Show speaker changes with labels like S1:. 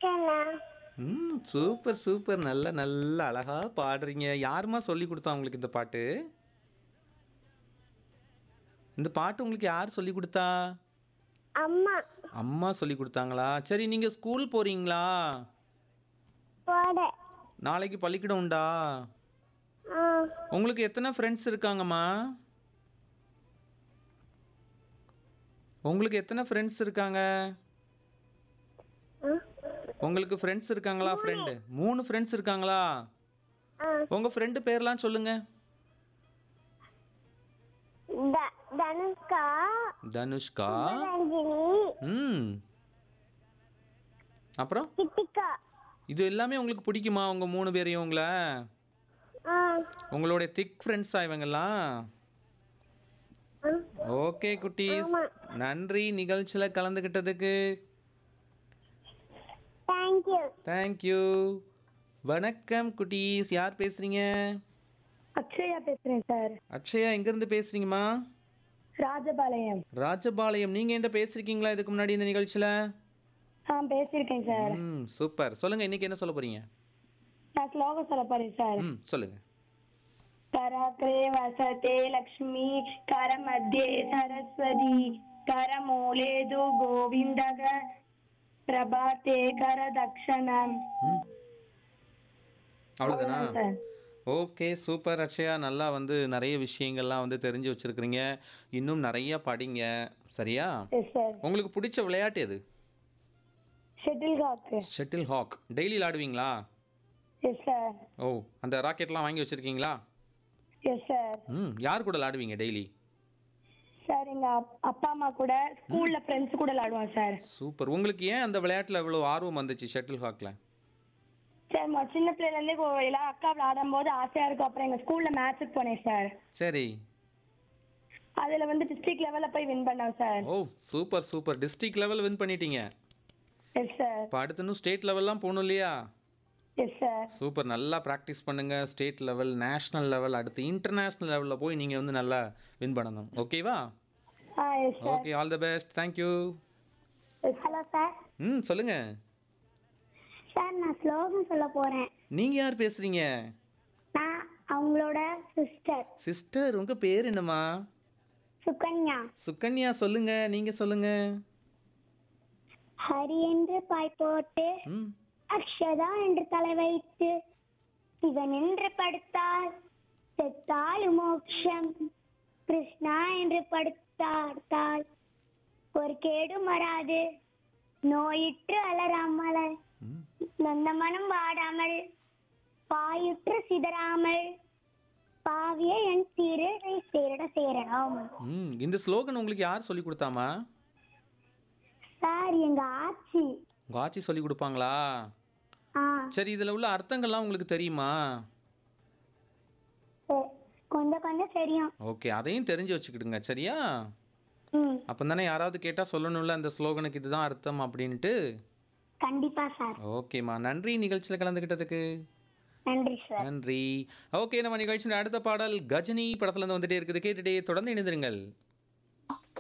S1: இருக்கேண்ணா
S2: ம் super super நல்ல நல்ல அழகா பாடுறீங்க யாரும்மா சொல்லி கொடுத்தா உங்களுக்கு இந்த பாட்டு இந்த பாட்டு உங்களுக்கு யார் சொல்லி கொடுத்தா
S1: அம்மா
S2: அம்மா சொல்லி கொடுத்தாங்களா சரி நீங்கள் ஸ்கூல் போறீங்களா
S1: போட
S2: நாளைக்கு பள்ளிக்கூடம் உண்டா
S1: ஆ
S2: உங்களுக்கு எத்தனை ஃப்ரெண்ட்ஸ் இருக்காங்கம்மா உங்களுக்கு எத்தனை ஃப்ரெண்ட்ஸ் இருக்காங்க
S1: ஆ.
S2: உங்களுக்கு ஃப்ரெண்ட்ஸ் இருக்காங்களா ஃப்ரெண்டு மூணு ஃப்ரெண்ட்ஸ் இருக்காங்களா
S1: ஆ
S2: உங்கள் ஃப்ரெண்டு பேர்லாம் சொல்லுங்க
S1: த- தனுஷ்கா
S2: தனுஷ்கா
S1: ரஞ்சினி
S2: ம் அப்புறம்
S1: கித்திகா
S2: இது எல்லாமே உங்களுக்கு பிடிக்குமா உங்கள் மூணு பேரையும் உங்களை
S1: ஆ
S2: உங்களுடைய திக் ஃப்ரெண்ட்ஸா இவங்கெல்லாம்
S1: ஆ.
S2: ஓகே குட்டீஸ் நன்றி நிகழ்ச்சியில் கலந்துக்கிட்டதுக்கு
S1: தேங்க்யூ
S2: தேங்க்யூ வணக்கம் குட்டீஸ் யார் பேசுறீங்க
S3: அக்ஷயா பேசுறேன் சார்
S2: அக்ஷயா எங்கேருந்து பேசுறீங்கம்மா
S3: ராஜபாளையம்
S2: ராஜபாளையம் நீங்கள் என்ன பேசிருக்கீங்களா இதுக்கு முன்னாடி இந்த நிகழ்ச்சியில்
S3: ஆ பேசியிருக்கேன் சார்
S2: ம் சூப்பர் சொல்லுங்கள் இன்னைக்கு என்ன சொல்ல போறீங்க
S3: நான் ஸ்லோகம் சொல்ல போறேன் சார்
S2: ம் சொல்லுங்கள்
S3: கராக்ரே வசதே லக்ஷ்மி கரமத்தியே சரஸ்வதி கரமூலேது கோவிந்தக பிரபாத்தே கரதக்ஷணம்
S2: ம் அவ்வளோதானா
S3: சார்
S2: ஓகே சூப்பர் அக்ஷயா நல்லா வந்து நிறைய விஷயங்கள்லாம் வந்து தெரிஞ்சு வச்சுருக்கிறீங்க இன்னும் நிறைய படிங்க சரியா
S3: எஸ் சார்
S2: உங்களுக்கு பிடிச்ச விளையாட்டு எது
S3: shuttlecock
S2: shuttlecock daily விளாடுவீங்களா
S3: எஸ் சார்
S2: ஓ அந்த ராக்கெட்லாம் வாங்கி வச்சுருக்கீங்களா
S3: எஸ் சார்
S2: ம் யார் கூட விளாடுவீங்க டெய்லி
S3: சார் எங்க அப்- அப்பா அம்மா கூட ஸ்கூல்ல ஃப்ரெண்ட்ஸ் கூட விளாடுவோம் சார்
S2: சூப்பர் உங்களுக்கு ஏன் அந்த விளையாட்டில் இவ்வளோ ஆர்வம் வந்துச்சு ஷட்டில் ஹாக்கில்
S3: சார் மொ- சின்ன பிள்ளைல இருந்தே கொ- எல்லாம் அக்கா விளையாடும் போது ஆசையா இருக்கும் அப்புறம் எங்க ஸ்கூல்ல மேட்ச்சுக்கு போனேன் சார்
S2: சரி
S3: அதுல வந்து டிஸ்ட்ரிக்ட் லெவல்ல போய் வின் பண்ணோம் சார்
S2: ஓ super super district level win பண்ணிட்டீங்க
S3: எஸ் சார்
S2: இப்போ அடுத்து இன்னும் ஸ்டேட் லெவல்லாம் போகணும் இல்லையா
S3: எஸ் சார்
S2: சூப்பர் நல்லா ப்ராக்டிஸ் பண்ணுங்க ஸ்டேட் லெவல் நேஷ்னல் லெவல் அடுத்து இன்டர்நேஷ்னல் லெவலில் போய் நீங்கள் வந்து நல்லா வின் பண்ணணும் ஓகேவா
S3: ஆ yes sir
S2: okay all the best thank you
S1: hello sir
S2: ம் சொல்லுங்கள்
S1: சார் நான் ஸ்லோகம் சொல்ல போறேன்
S2: நீங்கள் யார் பேசுகிறீங்க
S1: நான் அவங்களோட சிஸ்டர்
S2: சிஸ்டர் உங்கள் பேர் என்னம்மா
S1: சுகன்யா
S2: சுகன்யா சொல்லுங்க நீங்கள் சொல்லுங்க
S1: ஹரி என்று பாய் போட்டு
S2: ம்
S1: அக்ஷதா என்று தலை வைத்து சிவன் என்று படுத்தால் செத்தால் மோட்சம் கிருஷ்ணா என்று படுத்தால் ஒரு கேடும் வராது நோயிற்று அலராமல்
S2: ம்
S1: நொந்த மனம் வாடாமல் பாயுற்று சிதறாமல் பாவிய என் சீரடை சேரட சேரணும்
S2: ம் இந்த ஸ்லோகன் உங்களுக்கு யார் சொல்லி கொடுத்தாமா
S1: சார் எங்க ஆச்சி
S2: உங்கள் ஆச்சி சொல்லி கொடுப்பாங்களா
S1: ஆ
S2: சரி இதில் உள்ள அர்த்தங்கள்லாம் உங்களுக்கு தெரியுமா
S1: சரி. கொஞ்சம் கொஞ்சம் தெரியும்
S2: ஓகே அதையும் தெரிஞ்சு வச்சுக்கிடுங்க சரியா
S1: ம்
S2: அப்போ தானே யாராவது கேட்டால் சொல்லணும்ல அந்த ஸ்லோகனுக்கு இதுதான் அர்த்தம் அப்படின்ட்டு
S1: கண்டிப்பா சார்
S2: ஓகேம்மா நன்றி நிகழ்ச்சியில் கலந்துக்கிட்டதுக்கு
S1: நன்றி சார்
S2: நன்றி ஓகே நம்ம நிகழ்ச்சியின் அடுத்த பாடல் கஜினி படத்துல இருந்து வந்துட்டே இருக்குது கேட்டுட்டே தொடர்ந்து இணைந்திருங்கள்